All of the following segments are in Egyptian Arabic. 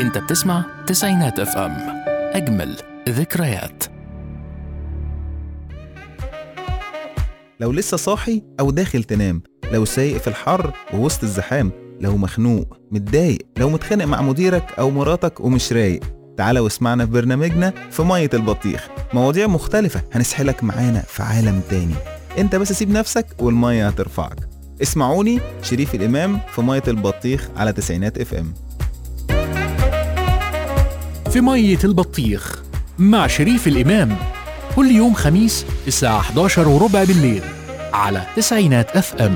انت بتسمع تسعينات اف ام اجمل ذكريات لو لسه صاحي أو داخل تنام لو سايق في الحر ووسط الزحام لو مخنوق متضايق لو متخانق مع مديرك أو مراتك ومش رايق تعالى واسمعنا في برنامجنا في مية البطيخ مواضيع مختلفة هنسحلك معانا في عالم تاني انت بس سيب نفسك والمية هترفعك اسمعوني شريف الإمام في مية البطيخ على تسعينات اف ام في مية البطيخ مع شريف الإمام كل يوم خميس الساعة 11 وربع بالليل على تسعينات اف ام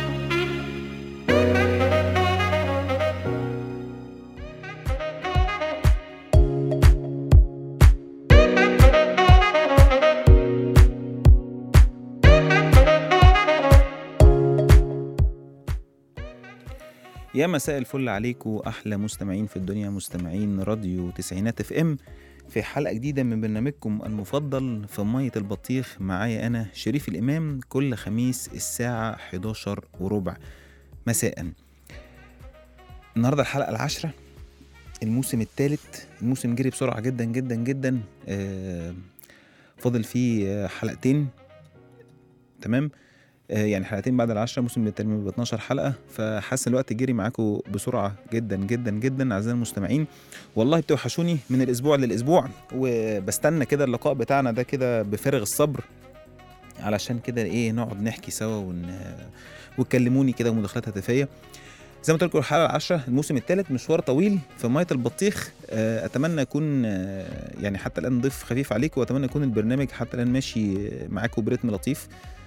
يا مساء الفل عليكم احلى مستمعين في الدنيا مستمعين راديو تسعينات اف ام في حلقه جديده من برنامجكم المفضل في ميه البطيخ معايا انا شريف الامام كل خميس الساعه 11 وربع مساء النهارده الحلقه العاشره الموسم الثالث الموسم جري بسرعه جدا جدا جدا آه، فاضل فيه آه، حلقتين تمام آه، يعني حلقتين بعد العشرة موسم بالترميم ب 12 حلقة فحاسس الوقت جري معاكم بسرعة جدا جدا جدا أعزائي المستمعين والله بتوحشوني من الأسبوع للأسبوع وبستنى كده اللقاء بتاعنا ده كده بفارغ الصبر علشان كده إيه نقعد نحكي سوا ون... وتكلموني كده مداخلات هاتفية زي ما قلت لكم الحلقة العشرة الموسم الثالث مشوار طويل في مية البطيخ آه، أتمنى يكون آه، يعني حتى الآن ضيف خفيف عليكم وأتمنى يكون البرنامج حتى الآن ماشي معاكم برتم لطيف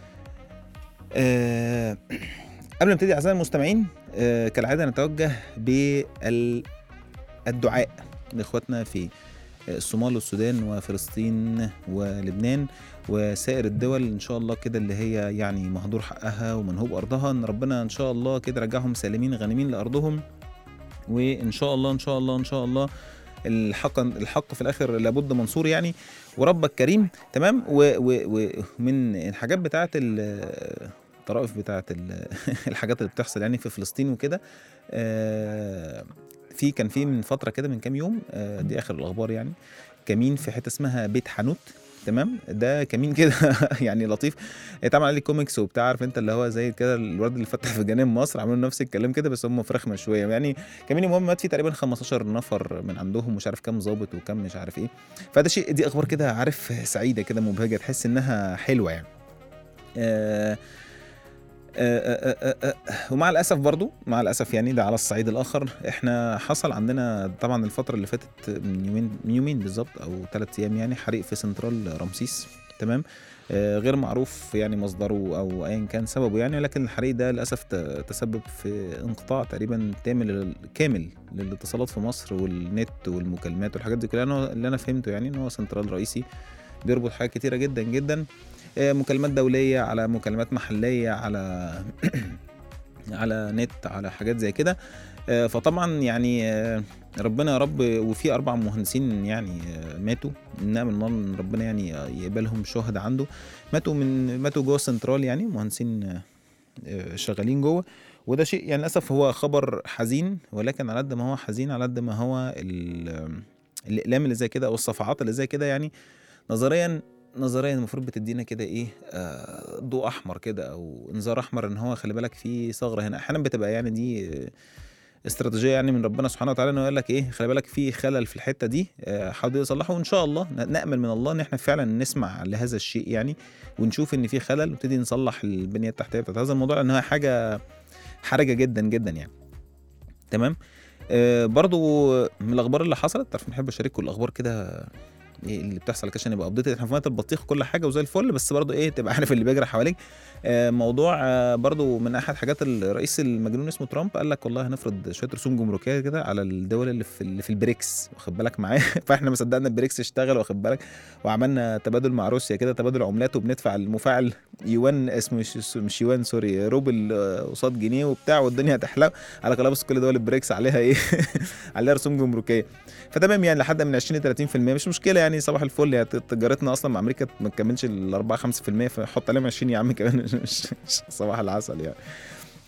آه، قبل ما نبتدي اعزائي المستمعين آه، كالعاده نتوجه بالدعاء لاخواتنا في الصومال والسودان وفلسطين ولبنان وسائر الدول ان شاء الله كده اللي هي يعني مهدور حقها ومنهوب ارضها ان ربنا ان شاء الله كده رجعهم سالمين غانمين لارضهم وان شاء الله ان شاء الله ان شاء الله الحق الحق في الاخر لابد منصور يعني وربك كريم تمام و- و- ومن الحاجات بتاعت ال- الطرائف بتاعت ال- الحاجات اللي بتحصل يعني في فلسطين وكده آه، في كان في من فتره كده من كام يوم آه، دي اخر الاخبار يعني كمين في حته اسمها بيت حانوت تمام ده كمين كده يعني لطيف اتعمل عليه كوميكس وبتاع عارف انت اللي هو زي كده الورد اللي فتح في جنان مصر عملوا نفس الكلام كده بس هم فراخ مشويه يعني كمين المهم مات فيه تقريبا 15 نفر من عندهم مش عارف كام ظابط وكم مش عارف ايه فده شيء دي اخبار كده عارف سعيده كده مبهجه تحس انها حلوه يعني آه آه، آه، آه، آه، ومع الاسف برضو مع الاسف يعني ده على الصعيد الاخر احنا حصل عندنا طبعا الفتره اللي فاتت من يومين من يومين بالظبط او ثلاث ايام يعني حريق في سنترال رمسيس تمام آه، غير معروف يعني مصدره او ايا كان سببه يعني لكن الحريق ده للاسف ت- تسبب في انقطاع تقريبا كامل كامل للاتصالات في مصر والنت والمكالمات والحاجات دي كلها أنا- اللي انا فهمته يعني ان هو سنترال رئيسي بيربط حاجات كتيره جدا جدا آه، مكالمات دوليه على مكالمات محليه على على نت على حاجات زي كده آه، فطبعا يعني آه، ربنا يا رب وفي اربع مهندسين يعني آه، ماتوا نعمل الله ان ربنا يعني يقبلهم شهداء عنده ماتوا من ماتوا جوه السنترال يعني مهندسين آه، آه، شغالين جوه وده شيء يعني للاسف هو خبر حزين ولكن على قد ما هو حزين على قد ما هو ال- الاقلام اللي زي كده او الصفحات اللي زي كده يعني نظريا نظريا المفروض بتدينا كده ايه آه، ضوء احمر كده او انذار احمر ان هو خلي بالك في ثغره هنا احيانا بتبقى يعني دي آه، استراتيجيه يعني من ربنا سبحانه وتعالى انه يقول لك ايه خلي بالك في خلل في الحته دي آه، حاول يصلحه وان شاء الله ن- نامل من الله ان احنا فعلا نسمع لهذا الشيء يعني ونشوف ان في خلل ونبتدي نصلح البنيه التحتيه بتاعت هذا الموضوع لان هي حاجه حرجه جدا جدا يعني تمام آه برضو من الاخبار اللي حصلت تعرف بنحب اشارككم الاخبار كده إيه اللي بتحصل كده عشان يبقى ابديت احنا في ميه البطيخ كل حاجه وزي الفل بس برضو ايه تبقى عارف اللي بيجري حواليك آه موضوع آه برضو من احد حاجات الرئيس المجنون اسمه ترامب قال لك والله هنفرض شويه رسوم جمركيه كده على الدول اللي في اللي في البريكس واخد بالك معايا فاحنا ما صدقنا البريكس اشتغل واخد بالك وعملنا تبادل مع روسيا كده تبادل عملات وبندفع المفاعل يوان اسمه مش, مش يوان سوري روبل آه، قصاد جنيه وبتاع والدنيا هتحلو على خلاص كل دول البريكس عليها ايه عليها رسوم جمركيه فتمام يعني لحد من 20 ل 30% مش مشكله يعني صباح الفل يعني تجارتنا اصلا مع امريكا ما تكملش ال 4 5% فحط عليهم 20 يا عم كمان مش, مش صباح العسل يعني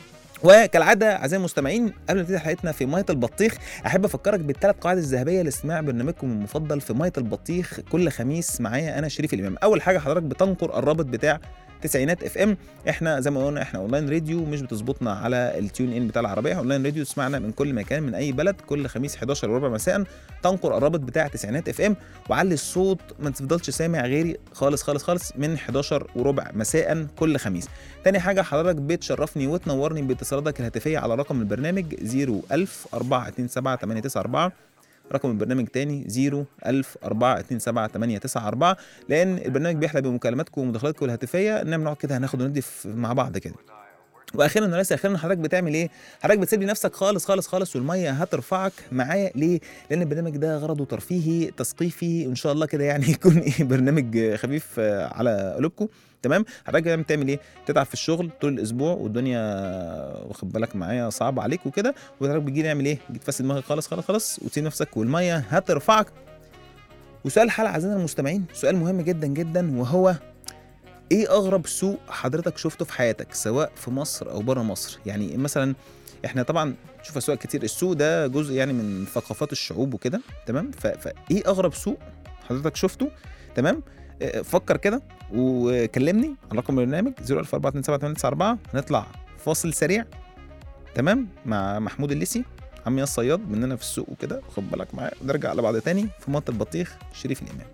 وكالعاده اعزائي المستمعين قبل ما نبتدي حلقتنا في ميه البطيخ احب افكرك بالثلاث قواعد الذهبيه لاستماع برنامجكم المفضل في ميه البطيخ كل خميس معايا انا شريف الامام اول حاجه حضرتك بتنقر الرابط بتاع تسعينات اف ام احنا زي ما قلنا احنا اونلاين راديو مش بتظبطنا على التيون ان بتاع العربيه اونلاين راديو تسمعنا من كل مكان من اي بلد كل خميس 11 وربع مساء تنقر الرابط بتاع تسعينات اف ام وعلي الصوت ما تفضلش سامع غيري خالص خالص خالص من 11 وربع مساء كل خميس تاني حاجه حضرتك بتشرفني وتنورني باتصالاتك الهاتفيه على رقم البرنامج 01000 427 894 رقم البرنامج تاني 01000 427 894 لان البرنامج بيحلى بمكالماتكم ومداخلاتكم الهاتفيه نعمل نقعد كده هناخد وندي في- مع بعض كده واخيرا وليس اخيرا حضرتك بتعمل ايه؟ حضرتك بتسيب لي نفسك خالص خالص خالص والميه هترفعك معايا ليه؟ لان البرنامج ده غرضه ترفيهي تثقيفي وان شاء الله كده يعني يكون ايه برنامج خفيف آه، على قلوبكم تمام؟ حضرتك كده بتعمل ايه؟ تتعب في الشغل طول الاسبوع والدنيا واخد بالك معايا صعبه عليك وكده وحضرتك بتجي نعمل ايه؟ بتجي تفسد دماغك خالص خالص خالص وتسيب نفسك والميه هترفعك وسؤال الحلقه اعزائنا المستمعين سؤال مهم جدا جدا وهو ايه اغرب سوق حضرتك شفته في حياتك سواء في مصر او بره مصر يعني مثلا احنا طبعا نشوف اسواق كتير السوق ده جزء يعني من ثقافات الشعوب وكده تمام ف- فايه اغرب سوق حضرتك شفته تمام آه، فكر كده وكلمني على رقم البرنامج 00427 هنطلع فاصل سريع تمام مع محمود الليسي عمي الصياد مننا في السوق وكده خد بالك معايا نرجع على بعض تاني في منطقه البطيخ شريف الامام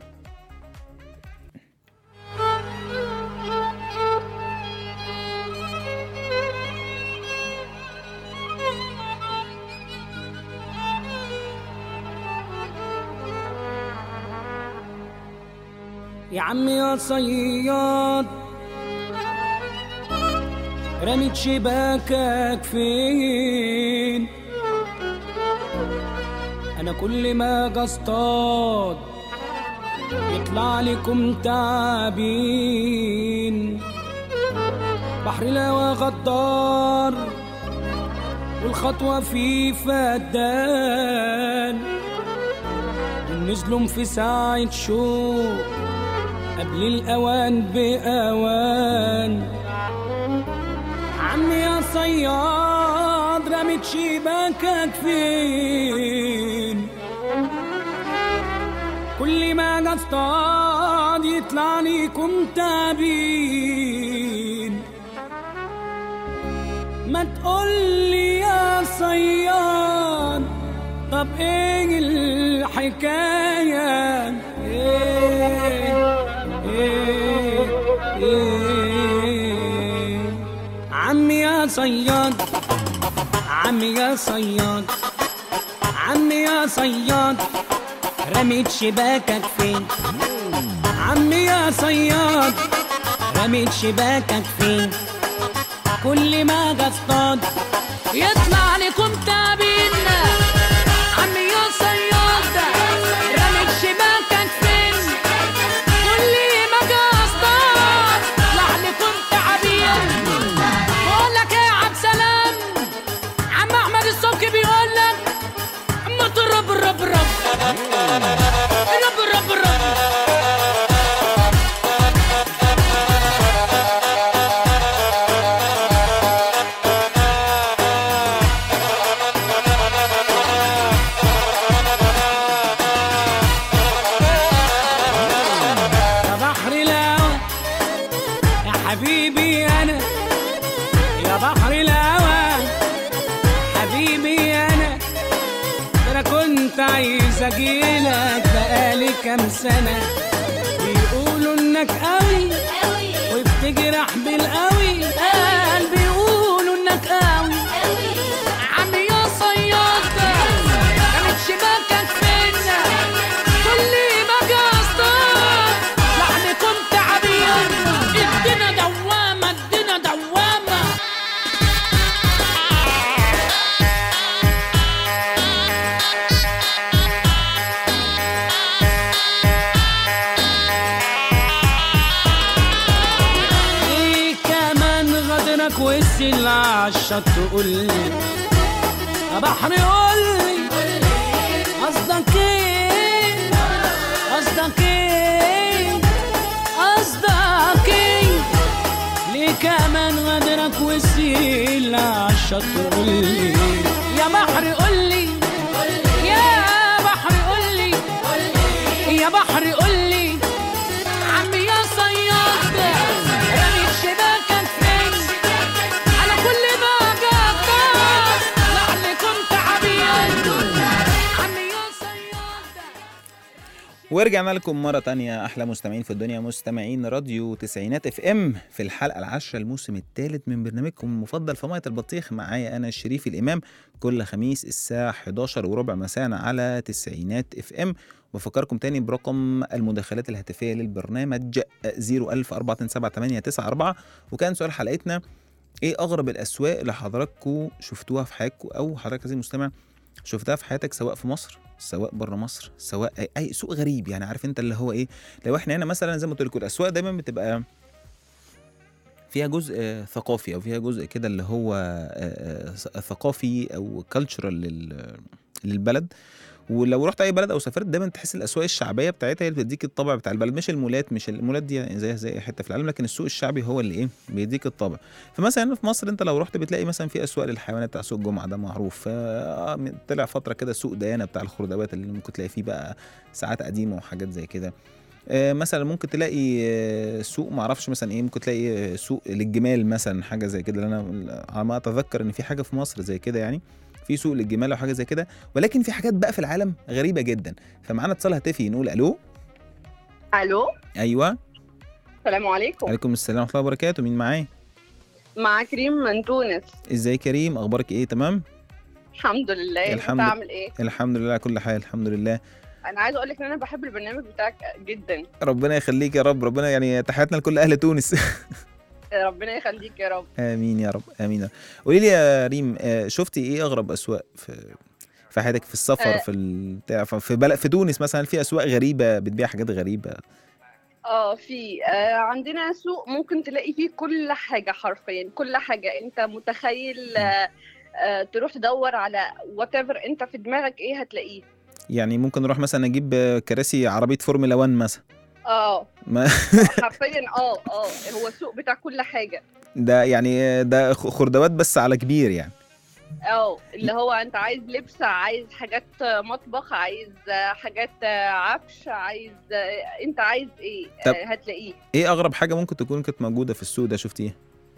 يا عمي يا صياد رميت شباكك فين انا كل ما اجي اصطاد يطلع لكم تعابين بحر الهوى غدار والخطوة فيه فدان ونزلوا في ساعة شوق قبل الأوان بأوان عمي يا صياد رميت شباكك فين كل ما اجي اصطاد يطلع ليكم تعبين ما تقولي يا صياد طب ايه الحكاية ايه ايه ايه عمي يا صياد عمي يا صياد عمي يا صياد رميت شباكك فين عمي يا صياد رميت شباكك فين كل ما اجي اصطاد يطلع لكم تعبين عمي يا صياد رميت شباكك فين كل ما اجي اصطاد يطلع لكم تعبين بقول لك ايه يا عبد سلام عم احمد الصبحي بيقول لك اما ترب رب رب رب رب رب يا بحر الهوى يا حبيبي انا يا بحر الهوى حبيبي انا ده انا كنت عايز اجيلك بقالي كام سنه بيقولوا انك قوي وبتجرح بالقوي قال بيقولوا انك قوي عمي يا صياد كانت شباكك فينا كل ما اجي اصطاد لحد كنت عبير ادينا دوامه ادينا دوامه ايه كمان غدرك والسل عالشط تقول لي يا بحر قول لي قصدك ايه قصدك ايه قصدك ايه ليه كمان غدرك والسل عالشط الشط قول لي يا بحر قول لي يا بحر قول لي يا بحر قول لي عمي يا صياد رمي شباكك فين على كل ما جابك لعلي كنت عبيد عمي يا صياد ورجعنا لكم مرة تانية أحلى مستمعين في الدنيا مستمعين راديو تسعينات اف ام في الحلقة العاشرة الموسم الثالث من برنامجكم المفضل في مية البطيخ معايا أنا الشريف الإمام كل خميس الساعة 11 وربع مساء على تسعينات اف ام بفكركم تاني برقم المداخلات الهاتفية للبرنامج 014278994 وكان سؤال حلقتنا ايه أغرب الأسواق اللي حضراتكم شفتوها في حياتكم أو حضرتك عزيزي المستمع شفتها في حياتك سواء في مصر سواء بره مصر سواء اي, أي سوق غريب يعني عارف انت اللي هو ايه لو احنا هنا مثلا زي ما قلت لكم الاسواق دايما بتبقى فيها جزء آه، ثقافي او فيها جزء كده اللي هو آه، آه، ثقافي او كالتشرال للبلد ولو رحت اي بلد او سافرت دايما تحس الاسواق الشعبيه بتاعتها هي اللي بتديك الطابع بتاع البلد مش المولات مش المولات دي يعني زيها زي اي حته في العالم لكن السوق الشعبي هو اللي ايه بيديك الطابع فمثلا هنا في مصر انت لو رحت بتلاقي مثلا في اسواق للحيوانات بتاع سوق الجمعه ده معروف آه، من- طلع فتره كده سوق ديانه بتاع الخردوات اللي ممكن تلاقي فيه بقى ساعات قديمه وحاجات زي كده آه، مثلا ممكن تلاقي آه، سوق معرفش مثلا ايه ممكن تلاقي آه، سوق للجمال مثلا حاجه زي كده اللي انا على ما اتذكر ان في حاجه في مصر زي كده يعني في سوق للجمال او حاجه زي كده ولكن في حاجات بقى في العالم غريبه جدا فمعانا اتصال هاتفي نقول الو الو ايوه السلام عليكم عليكم السلام ورحمه الله وبركاته مين معايا مع كريم من تونس ازاي كريم اخبارك ايه تمام الحمد لله الحمد- انت عامل ايه الحمد لله على كل حال الحمد لله انا عايزه اقول لك ان انا بحب البرنامج بتاعك جدا ربنا يخليك يا رب ربنا يعني تحياتنا لكل اهل تونس ربنا يخليك يا رب امين يا رب امين يا رب. قولي لي يا ريم آه، شفتي ايه اغرب اسواق في في حياتك في السفر آه. في البتاع في بلد في تونس مثلا في اسواق غريبه بتبيع حاجات غريبه اه في آه عندنا سوق ممكن تلاقي فيه كل حاجه حرفيا كل حاجه انت متخيل آه آه تروح تدور على وات ايفر انت في دماغك ايه هتلاقيه يعني ممكن نروح مثلا اجيب آه، كراسي عربيه فورمولا 1 مثلا اه ما حرفيا اه اه هو سوق بتاع كل حاجه ده يعني آه، ده خ- خردوات بس على كبير يعني اه اللي هو انت عايز لبس عايز حاجات مطبخ عايز حاجات عفش عايز انت عايز ايه طب- آه، هتلاقيه ايه اغرب حاجه ممكن تكون كانت موجوده في السوق ده شفتيها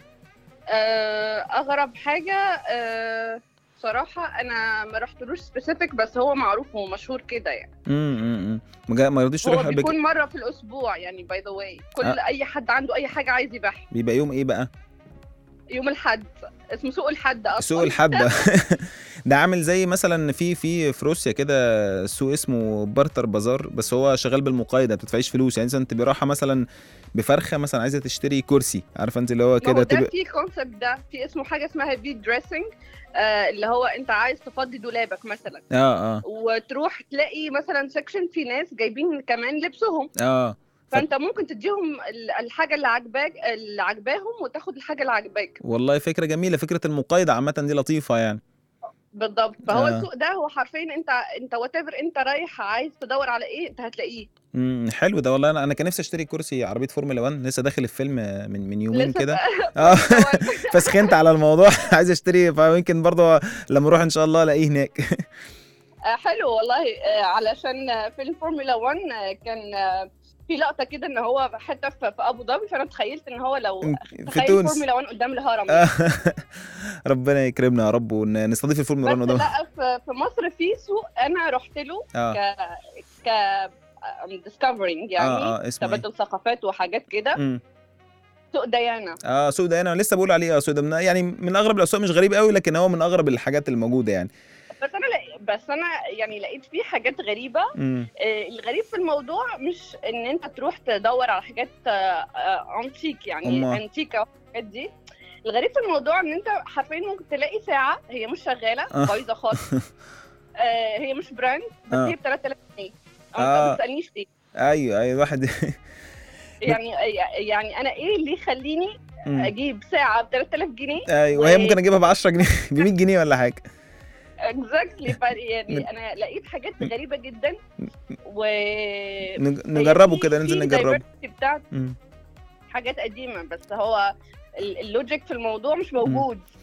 آه، اغرب حاجه آه، صراحه انا ما رحتلوش سبيسيفيك بس هو معروف ومشهور كده يعني امم امم ما جا- ما رضيش تروح هو قبل بيكون كده مره في الاسبوع يعني باي ذا واي كل آه. اي حد عنده اي حاجه عايز يبيعها بيبقى يوم ايه بقى يوم الحد اسمه سوق الحد اصلا سوق الحبة ده عامل زي مثلا في في في روسيا كده سوق اسمه بارتر بازار بس هو شغال بالمقايضه ما بتدفعيش فلوس يعني مثلا انت رايحه مثلا بفرخه مثلا عايزه تشتري كرسي عارفه انت اللي هو ما هو كده ده تبقى في كونسبت ده في اسمه حاجه اسمها في دريسنج آه اللي هو انت عايز تفضي دولابك مثلا اه اه وتروح تلاقي مثلا سيكشن في ناس جايبين كمان لبسهم اه فانت ممكن تديهم ال- الحاجه اللي عجباك اللي عجباهم وتاخد الحاجه اللي عجباك والله فكره جميله فكره المقايضه عامه دي لطيفه يعني بالضبط فهو آه. السوق ده هو حرفيا انت انت وات انت رايح عايز تدور على ايه انت هتلاقيه امم حلو ده والله انا انا كان نفسي اشتري كرسي عربيه فورمولا 1 لسه داخل الفيلم من من يومين لسه كده اه فسخنت على الموضوع عايز اشتري فيمكن برضه لما اروح ان شاء الله الاقيه هناك آه، حلو والله آه، علشان آه، فيلم فورمولا 1 آه، كان آه، في لقطه كده ان هو حته في في ابو ظبي فانا تخيلت ان هو لو في تخيل تونس فورمولا 1 قدام الهرم آه. ربنا يكرمنا يا رب ونستضيف الفورمولا 1 بس قدام لا في في مصر في سوق انا رحت له اه ك ك ديسكفرنج يعني اه اه اسمه ايه تبادل ثقافات وحاجات كده مم. سوق ديانا اه سوق ده انا لسه بقول عليه اه سوق ده من يعني من اغرب الاسواق مش غريب قوي لكن هو من اغرب الحاجات الموجوده يعني بس انا لقيت بس انا يعني لقيت فيه حاجات غريبه امم آه، الغريب في الموضوع مش ان انت تروح تدور على حاجات انتيك يعني أما. انتيكه والحاجات دي الغريب في الموضوع ان انت حرفيا ممكن تلاقي ساعه هي مش شغاله آه. بايظه خالص آه، هي مش براند بس آه. هي ب 3000 جنيه أو آه. ما تسالنيش ليه ايوه ايوه الواحد يعني يعني انا ايه اللي يخليني مم. اجيب ساعه ب 3000 جنيه ايوه وهي و- ممكن اجيبها ب 10 جنيه ب 100 جنيه ولا حاجه اكزاكتلي من- يعني انا لقيت حاجات غريبه جدا و نج- نجربه في- كده ننزل في نجربه diversity بتاعت مم. حاجات قديمه بس هو ال- اللوجيك في الموضوع مش موجود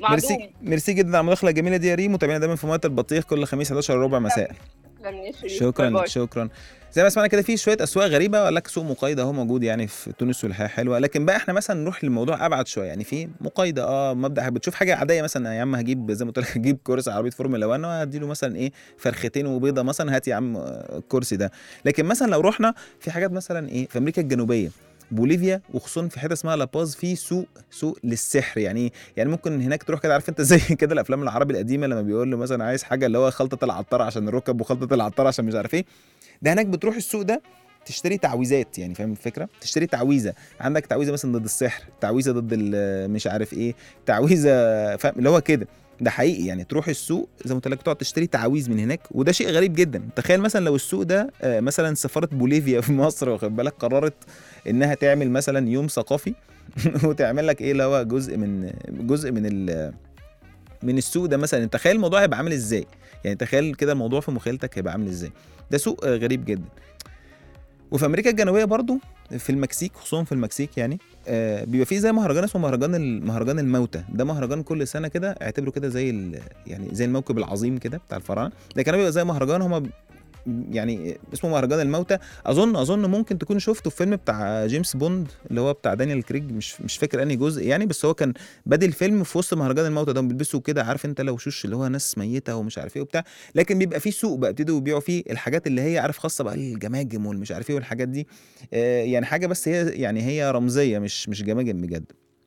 ميرسي معدوم ميرسي جدا على المداخله الجميله دي يا ريم متابعينا دايما في مواد البطيخ كل خميس 11 ربع مساء تسلم يا شريف. شكرا باي باي. لك شكرا زي ما سمعنا كده في شويه اسواق غريبه وقال لك سوق مقايضه اهو موجود يعني في تونس والحياه حلوه لكن بقى احنا مثلا نروح للموضوع ابعد شويه يعني في مقايضه اه مبدا بتشوف حاجه عاديه مثلا يا عم هجيب زي ما قلت لك هجيب كرسي عربيه فورمولا 1 وهدي له مثلا ايه فرختين وبيضه مثلا هات يا عم آه، الكرسي ده لكن مثلا لو رحنا في حاجات مثلا ايه في امريكا الجنوبيه بوليفيا وخصوصا في حته اسمها لاباز في سوق سوق للسحر يعني ايه يعني ممكن هناك تروح كده عارف انت زي كده الافلام العربي القديمه لما بيقول له مثلا عايز حاجه اللي هو خلطه العطار عشان الركب وخلطه العطار عشان مش عارف ايه ده هناك بتروح السوق ده تشتري تعويذات يعني فاهم الفكره تشتري تعويذه عندك تعويذه مثلا ضد السحر تعويذه ضد ال- مش عارف ايه تعويذه فاهم اللي هو كده ده حقيقي يعني تروح السوق زي ما قلت لك تقعد تشتري تعاويذ من هناك وده شيء غريب جدا تخيل مثلا لو السوق ده آه، مثلا سفاره بوليفيا في مصر واخد بالك قررت انها تعمل مثلا يوم ثقافي وتعمل لك ايه اللي هو جزء من جزء من ال من السوق ده مثلا تخيل الموضوع هيبقى عامل ازاي يعني تخيل كده الموضوع في مخيلتك هيبقى عامل ازاي ده سوق آه، غريب جدا وفي امريكا الجنوبيه برضو في المكسيك خصوصا في المكسيك يعني آه بيبقى فيه زي مهرجان اسمه مهرجان ال- مهرجان الموتى ده مهرجان كل سنه كده اعتبره كده زي ال- يعني زي الموكب العظيم كده بتاع الفراعنه ده كان بيبقى زي مهرجان هما ب- يعني اسمه مهرجان الموتى اظن اظن ممكن تكون شفته في فيلم بتاع جيمس بوند اللي هو بتاع دانيال كريج مش مش فاكر انهي جزء يعني بس هو كان بادئ الفيلم في وسط مهرجان الموتى ده بيلبسوا كده عارف انت لو وشوش اللي هو ناس ميته ومش عارف ايه وبتاع لكن بيبقى فيه سوق بقى ابتدوا يبيعوا فيه الحاجات اللي هي عارف خاصه بقى الجماجم والمش عارف ايه والحاجات دي آه، يعني حاجه بس هي يعني هي رمزيه مش مش جماجم بجد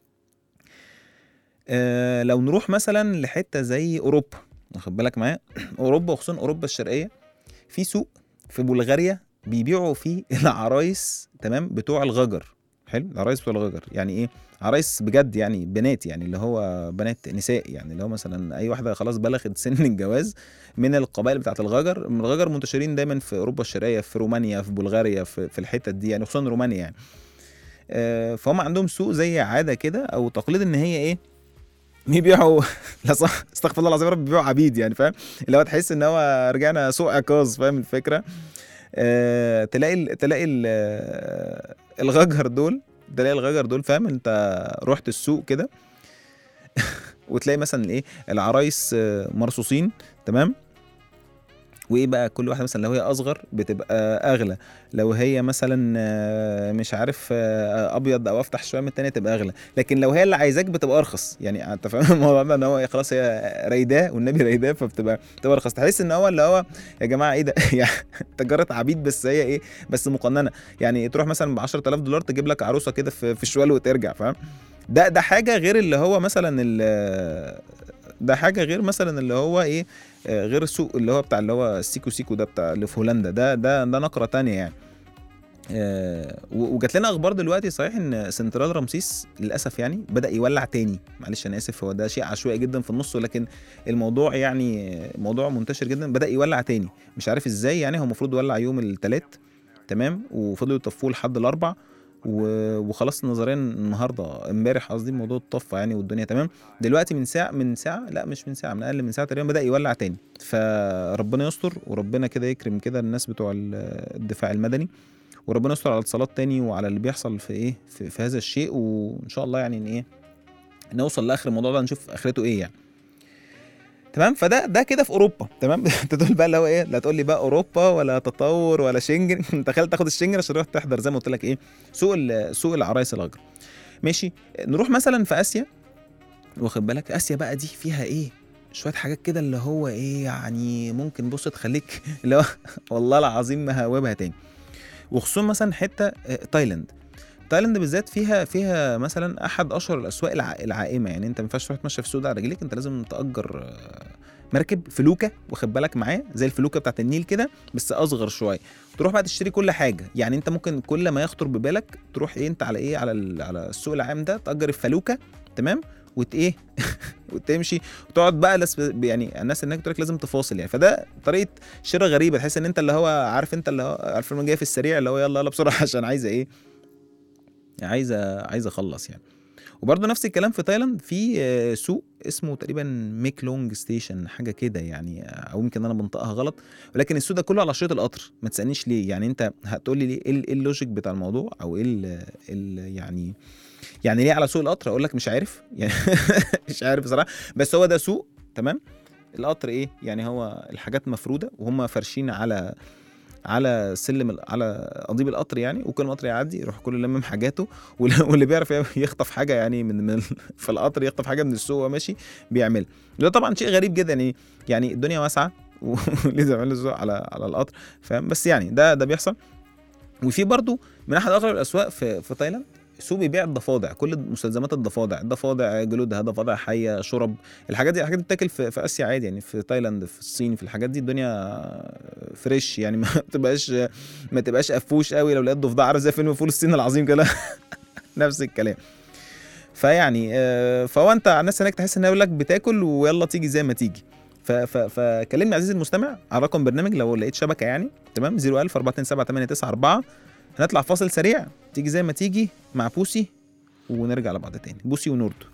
آه، لو نروح مثلا لحته زي اوروبا واخد بالك معايا اوروبا وخصوصا اوروبا الشرقيه في سوق في بلغاريا بيبيعوا فيه العرايس تمام بتوع الغجر حلو العرايس بتوع الغجر يعني ايه عرايس بجد يعني بنات يعني اللي هو بنات نساء يعني اللي هو مثلا اي واحده خلاص بلغت سن الجواز من القبائل بتاعت الغجر من الغجر منتشرين دايما في اوروبا الشرقيه في رومانيا في بلغاريا في, في الحتت دي يعني خصوصا رومانيا يعني آه، فهم عندهم سوق زي عاده كده او تقليد ان هي ايه بيبيعوا لا صح استغفر الله العظيم يا رب بيبيعوا عبيد يعني فاهم اللي هو تحس ان هو رجعنا سوق عكاظ فاهم الفكره آه تلاقي ال- تلاقي ال- آه، الغجر دول تلاقي الغجر دول فاهم انت رحت السوق كده وتلاقي مثلا ايه العرايس آه، مرصوصين تمام وايه بقى كل واحده مثلا لو هي اصغر بتبقى اغلى لو هي مثلا آه، مش عارف آه، ابيض او افتح شويه من التانيه تبقى اغلى لكن لو هي اللي عايزاك بتبقى ارخص يعني انت فاهم الموضوع ده ان هو إيه، خلاص هي رايداه والنبي رايداه فبتبقى بتبقى ارخص تحس ان هو اللي هو يا جماعه ايه ده يعني تجاره عبيد بس هي ايه بس مقننه يعني تروح مثلا ب 10000 دولار تجيب لك عروسه كده في في الشوال وترجع فاهم ده ده حاجه غير اللي هو مثلا ال- ده حاجه غير مثلا اللي هو ايه آه، غير السوق اللي هو بتاع اللي هو السيكو سيكو ده بتاع اللي في هولندا ده ده ده نقره تانية يعني آه، و- وجات لنا اخبار دلوقتي صحيح ان سنترال رمسيس للاسف يعني بدا يولع تاني معلش انا اسف هو ده شيء عشوائي جدا في النص ولكن الموضوع يعني موضوع منتشر جدا بدا يولع تاني مش عارف ازاي يعني هو المفروض يولع يوم الثلاث تمام وفضلوا يطفوه لحد الاربع و- وخلاص نظريا النهارده امبارح قصدي موضوع الطفه يعني والدنيا تمام دلوقتي من ساعه من ساعه لا مش من ساعه من اقل من ساعه تقريبا بدا يولع تاني فربنا يستر وربنا كده يكرم كده الناس بتوع ال- الدفاع المدني وربنا يستر على الاتصالات تاني وعلى اللي بيحصل في ايه في, في هذا الشيء وان شاء الله يعني ان ايه نوصل لاخر الموضوع ده نشوف اخرته ايه يعني تمام فده ده كده في اوروبا تمام انت تقول بقى اللي هو ايه لا تقول لي بقى اوروبا ولا تطور ولا شنجن تخيل تاخد الشنجن عشان تروح تحضر زي ما قلت لك ايه سوق ال- سوق العرايس الغجر ماشي نروح مثلا في اسيا واخد بالك اسيا بقى دي فيها ايه شويه حاجات كده اللي هو ايه يعني ممكن بص تخليك اللي هو والله العظيم ما هوابها تاني وخصوصا مثلا حته آه، تايلاند تايلاند بالذات فيها فيها مثلا احد اشهر الاسواق الع... العائمه يعني انت ما ينفعش تروح تمشي في السوق ده على رجليك انت لازم تاجر آه، مركب فلوكه واخد بالك معاه زي الفلوكه بتاعت النيل كده بس اصغر شويه تروح بقى تشتري كل حاجه يعني انت ممكن كل ما يخطر ببالك تروح ايه انت على ايه على ال... على السوق العام ده تاجر الفلوكه تمام وت ايه وتمشي وتقعد بقى لس يعني الناس هناك تقول لك لازم تفاصل يعني فده طريقه شراء غريبه تحس ان انت اللي هو عارف انت اللي هو عارف لما جاي في السريع اللي هو يلا يلا بسرعه عشان عايزه ايه عايزه عايزه اخلص يعني وبرضه نفس الكلام في تايلاند في آه، سوق اسمه تقريبا ميك لونج ستيشن حاجه كده يعني آه، او يمكن انا بنطقها غلط ولكن السوق ده كله على شريط القطر ما تسالنيش ليه يعني انت هتقول لي ليه ايه ال- إيه اللوجيك بتاع الموضوع او ايه ال- ال- يعني يعني ليه على سوق القطر اقول لك مش عارف يعني مش عارف بصراحه بس هو ده سوق تمام القطر ايه يعني هو الحاجات مفروده وهم فارشين على على سلم ال- على قضيب القطر يعني وكل ما القطر يعدي يروح كل لمم حاجاته واللي واللي بيعرف يخطف حاجه يعني من من في القطر يخطف حاجه من السوق وهو ماشي بيعملها ده طبعا شيء غريب جدا يعني يعني الدنيا واسعه ولازم يعملوا السوق على على القطر فاهم بس يعني ده ده بيحصل وفي برضو من احد اغرب الاسواق في في تايلاند سوق بيبيع الضفادع كل مستلزمات الضفادع الضفادع جلودها ضفادع حيه شرب الحاجات دي الحاجات دي بتاكل في, في اسيا عادي يعني في تايلاند في الصين في الحاجات دي الدنيا فريش يعني ما تبقاش ما تبقاش قفوش قوي لو لقيت ضفدع عارف زي فيلم فول الصين العظيم كده نفس الكلام فيعني آه، فهو انت على الناس هناك تحس انها يقول لك بتاكل ويلا تيجي زي ما تيجي ف- ف- فكلمني عزيزي المستمع على رقم برنامج لو لقيت شبكه يعني تمام 01000 427 هنطلع فاصل سريع تيجي زي ما تيجي مع بوسي ونرجع لبعض تاني بوسي ونوردو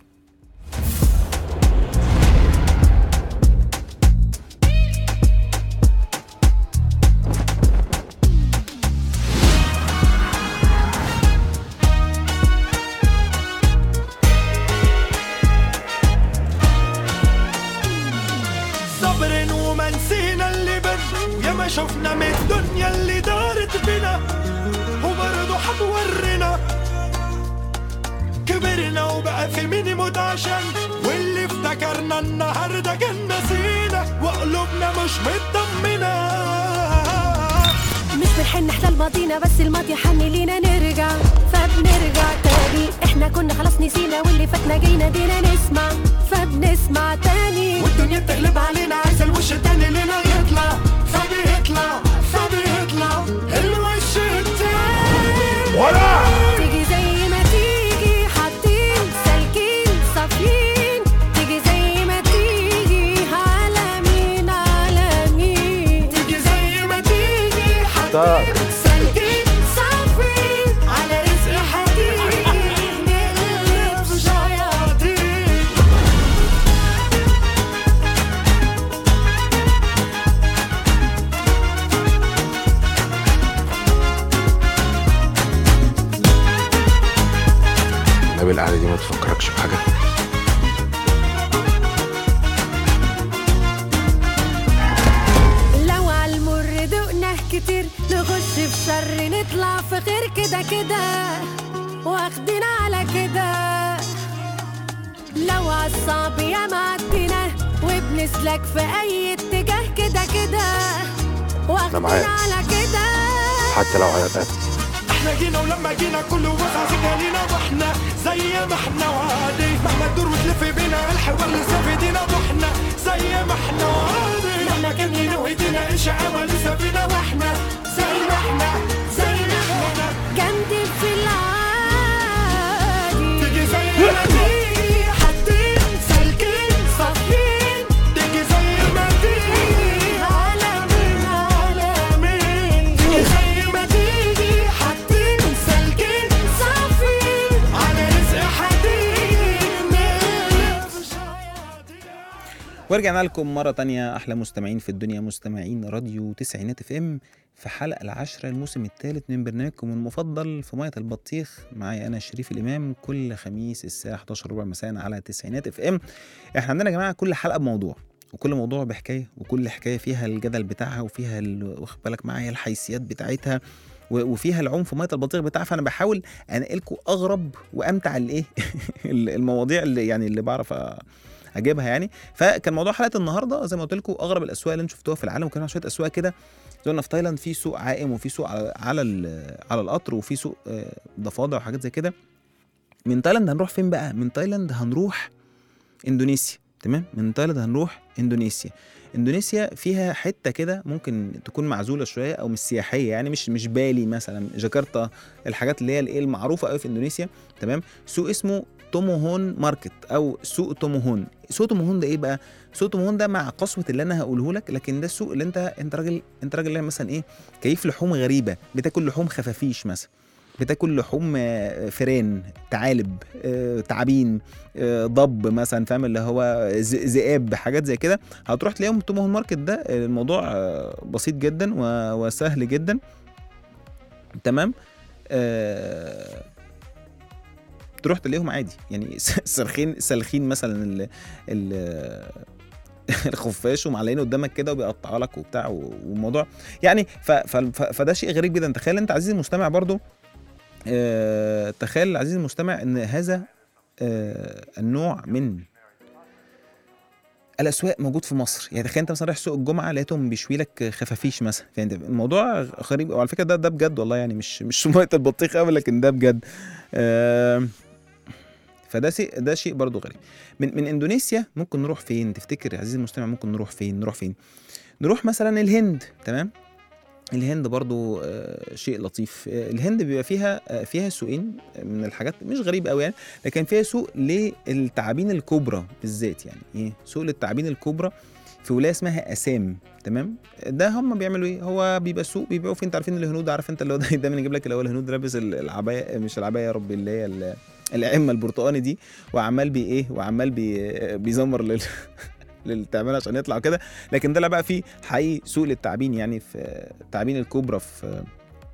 صبر وما نسينا اللي بر ويا ما شفنا من الدنيا اللي دارت بنا وبرضه حتورينا كبرنا وبقى في مين يموت عشان واللي افتكرنا النهارده كان نسينا وقلوبنا مش مطمنه مش بنحن نحلى ماضينا بس الماضي حن لينا نرجع فبنرجع تاني احنا كنا خلاص نسينا واللي فاتنا جاينا دينا نسمع فبنسمع تاني والدنيا بتقلب علينا عايزه الوش التاني لنا يطلع فبيطلع فبيطلع الوش التاني ولا تيجي زي ما تيجي حاطين سالكين صافيين تيجي زي ما تيجي على مين على مين تيجي زي ما تيجي حاطين سالكين صافيين على رزق حديد نقلب شياطين النبي القعدة دي ما تفكركش بحاجة لو عالمر دقنا كتير نخش في شر نطلع في خير كده كده واخدين على كده لو عالصعب يا معدينا وبنسلك في اي اتجاه كده كده واخدين معاك. على كده حتى لو هيتقتل احنا جينا ولما جينا كله وقع سكالينا واحنا زي ما احنا وعادي مهما تدور وتلف بينا الحوار لسه في ايدينا واحنا زي ما احنا وعادي مهما كان لينا وايدينا الشقاوة لسه فينا واحنا زي ما احنا زي ما احنا جنبي في العادي تيجي زي ما تيجي حاطين سالكين صافيين تيجي زي ما تيجي على مين على مين تيجي زي ما تيجي حاطين سالكين صافين على رزق حديد نقلب ورجعنا لكم مرة تانية أحلى مستمعين في الدنيا مستمعين راديو تسعينات اف ام في حلقة العاشرة الموسم الثالث من برنامجكم المفضل في مية البطيخ معايا أنا شريف الإمام كل خميس الساعة 11 ربع مساء على تسعينات اف ام احنا عندنا يا جماعة كل حلقة بموضوع وكل موضوع بحكاية وكل حكاية فيها الجدل بتاعها وفيها ال- واخد بالك معايا الحيثيات بتاعتها و- وفيها العنف في ميه البطيخ بتاعها فانا بحاول انقلكم اغرب وامتع الايه المواضيع اللي يعني اللي بعرف أ- اجيبها يعني فكان موضوع حلقه النهارده زي ما قلت لكم اغرب الاسواق اللي انتم شفتوها في العالم وكان شويه اسواق كده زي قلنا في تايلاند في سوق عائم وفي سوق على على, ال- على القطر وفي سوق آه، ضفادع وحاجات زي كده من تايلاند هنروح فين بقى من تايلاند هنروح اندونيسيا تمام من تايلاند هنروح اندونيسيا اندونيسيا فيها حته كده ممكن تكون معزوله شويه او مش سياحيه يعني مش مش بالي مثلا جاكرتا الحاجات اللي هي الايه المعروفه قوي في اندونيسيا تمام سوق اسمه توموهون ماركت او سوق توموهون سوق توموهون ده ايه بقى سوق توموهون ده مع قسوه اللي انا هقوله لك لكن ده السوق اللي انت انت راجل انت راجل اللي مثلا ايه كيف لحوم غريبه بتاكل لحوم خفافيش مثلا بتاكل لحوم آه، فيران ثعالب آه، تعابين آه، ضب مثلا فاهم اللي هو ذ- ذئاب حاجات زي كده هتروح تلاقيهم توموهون ماركت ده آه، الموضوع آه، بسيط جدا و- وسهل جدا تمام آه، تروح تلاقيهم عادي يعني سرخين سالخين مثلا ال ال الخفاش ومعلقين قدامك كده وبيقطعوا لك وبتاع و- والموضوع يعني ف ف ف فده شيء غريب جدا تخيل انت عزيزي المستمع برضو آه تخيل عزيزي المستمع ان هذا آه النوع من الاسواق موجود في مصر يعني تخيل انت مثلا رايح سوق الجمعه لقيتهم بيشوي لك خفافيش مثلا يعني ده الموضوع غريب وعلى فكره ده ده بجد والله يعني مش مش ميه البطيخ قوي لكن ده بجد آه فده شيء ده شيء برضه غريب من من اندونيسيا ممكن نروح فين تفتكر يا عزيزي المستمع ممكن نروح فين نروح فين نروح مثلا الهند تمام الهند برضو آه، شيء لطيف آه، الهند بيبقى فيها آه، فيها سوقين من الحاجات مش غريب قوي يعني لكن فيها سوق للتعابين الكبرى بالذات يعني ايه سوق للتعابين الكبرى في ولايه اسمها اسام تمام ده هم بيعملوا ايه هو بيبقى سوق بيبيعوا فيه انت عارفين الهنود عارف انت اللي هو دا- دايما يجيب لك اللي هو الهنود لابس ال- العبايه مش العبايه يا رب اللي هي ال- العمه البرتقاني دي وعمال بي ايه وعمال بي بيزمر لل للتعبان عشان يطلع كده لكن ده لا بقى فيه حقيقي سوق للتعابين يعني في التعابين الكبرى في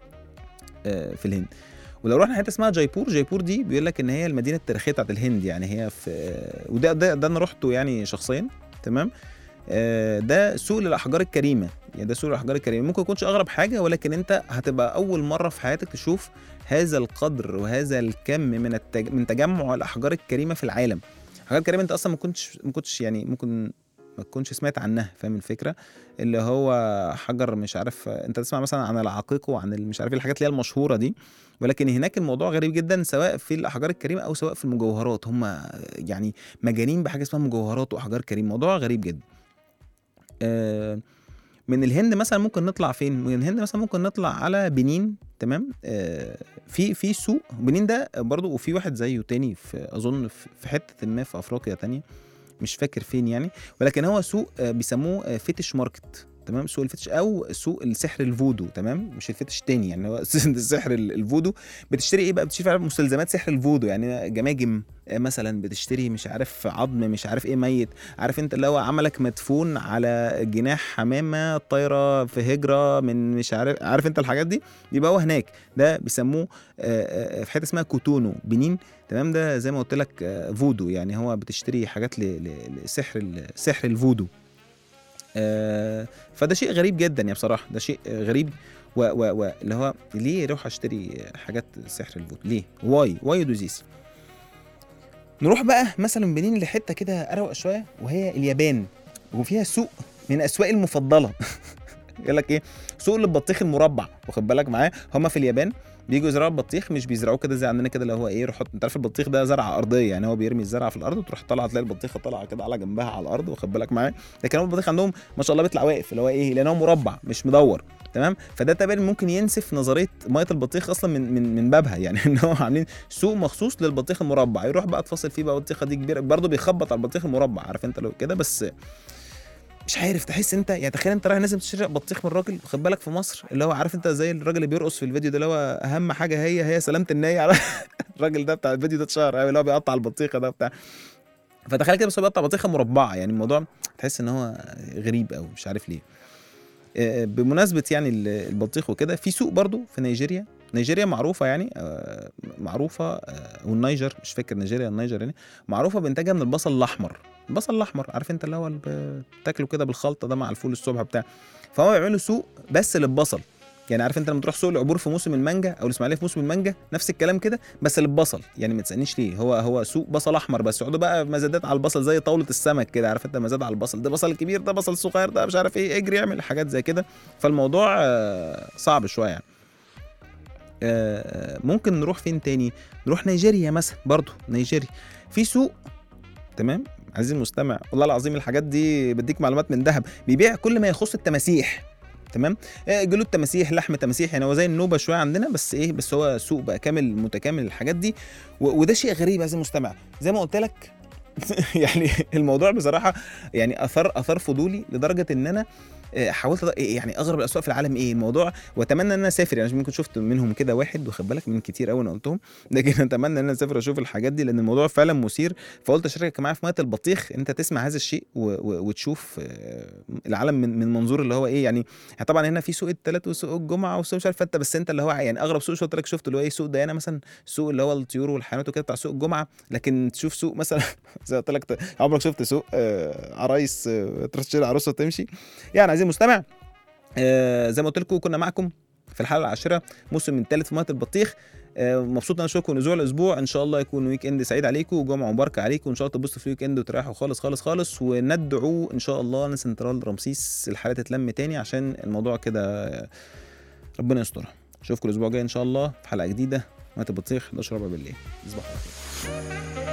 آه، في الهند ولو رحنا حته اسمها جايبور جايبور دي بيقول لك ان هي المدينه التاريخيه بتاعت الهند يعني هي في آه، وده ده, ده انا رحته يعني شخصيا تمام آه، ده سوق للاحجار الكريمه يعني ده سوق للاحجار الكريمه ممكن يكونش اغرب حاجه ولكن انت هتبقى اول مره في حياتك تشوف هذا القدر وهذا الكم من التج... من تجمع الاحجار الكريمه في العالم الاحجار الكريمه انت اصلا ما كنتش ما كنتش يعني ممكن ما تكونش سمعت عنها فاهم الفكره اللي هو حجر مش عارف انت تسمع مثلا عن العقيق وعن ال- مش عارف إيه الحاجات اللي هي المشهوره دي ولكن هناك الموضوع غريب جدا سواء في الاحجار الكريمه او سواء في المجوهرات هم يعني مجانين بحاجه اسمها مجوهرات واحجار كريمه موضوع غريب جدا آه، من الهند مثلا ممكن نطلع فين من الهند مثلا ممكن نطلع على بنين تمام آه، في في سوق بنين ده برضو وفي واحد زيه تاني في اظن في في حته ما في افريقيا تانية مش فاكر فين يعني ولكن هو سوق آه، بيسموه آه، فيتش ماركت تمام سوق الفتش او سوق السحر الفودو تمام مش الفتش تاني يعني هو السحر ال- الفودو بتشتري ايه بقى بتشتري فعلا مستلزمات سحر الفودو يعني جماجم آه، مثلا بتشتري مش عارف عظم مش عارف ايه ميت عارف انت اللي هو عملك مدفون على جناح حمامه طايره في هجره من مش عارف عارف انت الحاجات دي يبقى هو هناك ده بيسموه آه، آه، في حته اسمها كوتونو بنين تمام ده زي ما قلت لك آه، فودو يعني هو بتشتري حاجات ل- ل- لسحر ال- سحر الفودو آه، فده شيء غريب جدا يعني بصراحه ده شيء آه، غريب و و و اللي هو ليه اروح اشتري حاجات سحر الفودو ليه واي واي دو ذيس نروح بقى مثلا بنين لحته كده اروق شويه وهي اليابان وفيها سوق من اسواقي المفضله يقول لك ايه سوق البطيخ المربع واخد بالك معاه هم في اليابان بيجوا يزرعوا البطيخ مش بيزرعوه كده زي عندنا كده اللي هو ايه يروح انت عارف البطيخ ده زرعه ارضيه يعني هو بيرمي الزرعه في الارض وتروح طالعه تلاقي البطيخه طالعه كده على جنبها على الارض واخد بالك معاه لكن هو البطيخ عندهم ما شاء الله بيطلع واقف اللي هو ايه لان هو مربع مش مدور تمام فده تقريبا ممكن ينسف نظريه ميه البطيخ اصلا من من من بابها يعني ان هو عاملين سوق مخصوص للبطيخ المربع يروح بقى تفاصل فيه بقى البطيخه دي كبيره برضه بيخبط على البطيخ المربع عارف انت لو كده بس مش عارف تحس انت يعني تخيل انت رايح نازل تشتري بطيخ من الراجل واخد بالك في مصر اللي هو عارف انت زي الراجل اللي بيرقص في الفيديو ده اللي هو اهم حاجه هي هي سلامه النية على الراجل ده بتاع الفيديو ده اتشهر قوي اللي هو بيقطع البطيخه ده بتاع فتخيل كده بس هو بيقطع بطيخه مربعه يعني الموضوع تحس ان هو غريب قوي مش عارف ليه آه، بمناسبه يعني ال- البطيخ وكده في سوق برضو في نيجيريا نيجيريا معروفه يعني آه، معروفه آه، والنيجر مش فاكر نيجيريا النيجر يعني معروفه بانتاجها من البصل الاحمر البصل الاحمر عارف انت اللي هو اللي بتاكله كده بالخلطه ده مع الفول الصبح بتاع فهو بيعملوا سوق بس للبصل يعني عارف انت لما تروح سوق العبور في موسم المانجا او الاسماعيليه في موسم المانجا نفس الكلام كده بس للبصل يعني ما تسالنيش ليه هو هو سوق بصل احمر بس يقعدوا بقى مزادات على البصل زي طاوله السمك كده عارف انت مزاد على البصل ده بصل كبير ده بصل صغير ده مش عارف ايه اجري اعمل حاجات زي كده فالموضوع آه، صعب شويه يعني آه، ممكن نروح فين تاني نروح نيجيريا مثلا برضو نيجيريا في سوق تمام عزيزي المستمع والله العظيم الحاجات دي بديك معلومات من ذهب بيبيع كل ما يخص التماسيح تمام آه، جلود تماسيح لحم تماسيح يعني هو زي النوبه شويه عندنا بس ايه بس هو سوق بقى كامل متكامل الحاجات دي و- وده شيء غريب يا عزيزي المستمع زي ما قلت لك يعني الموضوع بصراحه يعني اثار اثار فضولي لدرجه ان انا آه، حاولت أض- يعني اغرب الاسواق في العالم ايه الموضوع واتمنى ان انا اسافر يعني ممكن شفت منهم كده واحد واخد بالك من كتير قوي انا قلتهم لكن اتمنى ان انا اسافر اشوف الحاجات دي لان الموضوع فعلا مثير فقلت اشاركك معايا في ميه البطيخ انت تسمع هذا الشيء و... و... وتشوف آه، العالم من من منظور اللي هو ايه يعني طبعا هنا في سوق الثلاث وسوق الجمعه وسوق مش عارف انت بس انت اللي هو يعني اغرب سوق شفت لك شفت اللي هو ايه سوق ديانا مثلا سوق اللي هو الطيور والحيوانات وكده بتاع سوق الجمعه لكن تشوف سوق مثلا زي ما قلت لك ت- عمرك شفت سوق آه، عرايس آه، تروح تشتري عروسه وتمشي يعني عايزين مستمع آه، زي ما قلت لكم كنا معكم في الحلقه العاشره موسم الثالث في ميه البطيخ آه، مبسوط ان انا اشوفكم اسبوع الاسبوع ان شاء الله يكون ويك اند سعيد عليكم وجمعه مباركه عليكم وان شاء الله تبصوا في ويك اند وتريحوا خالص خالص خالص وندعو ان شاء الله ان سنترال رمسيس الحاله تتلم تاني عشان الموضوع كده آه، ربنا يسترها اشوفكم الاسبوع الجاي ان شاء الله في حلقه جديده ميه البطيخ 11 ربع بالليل تصبحوا على خير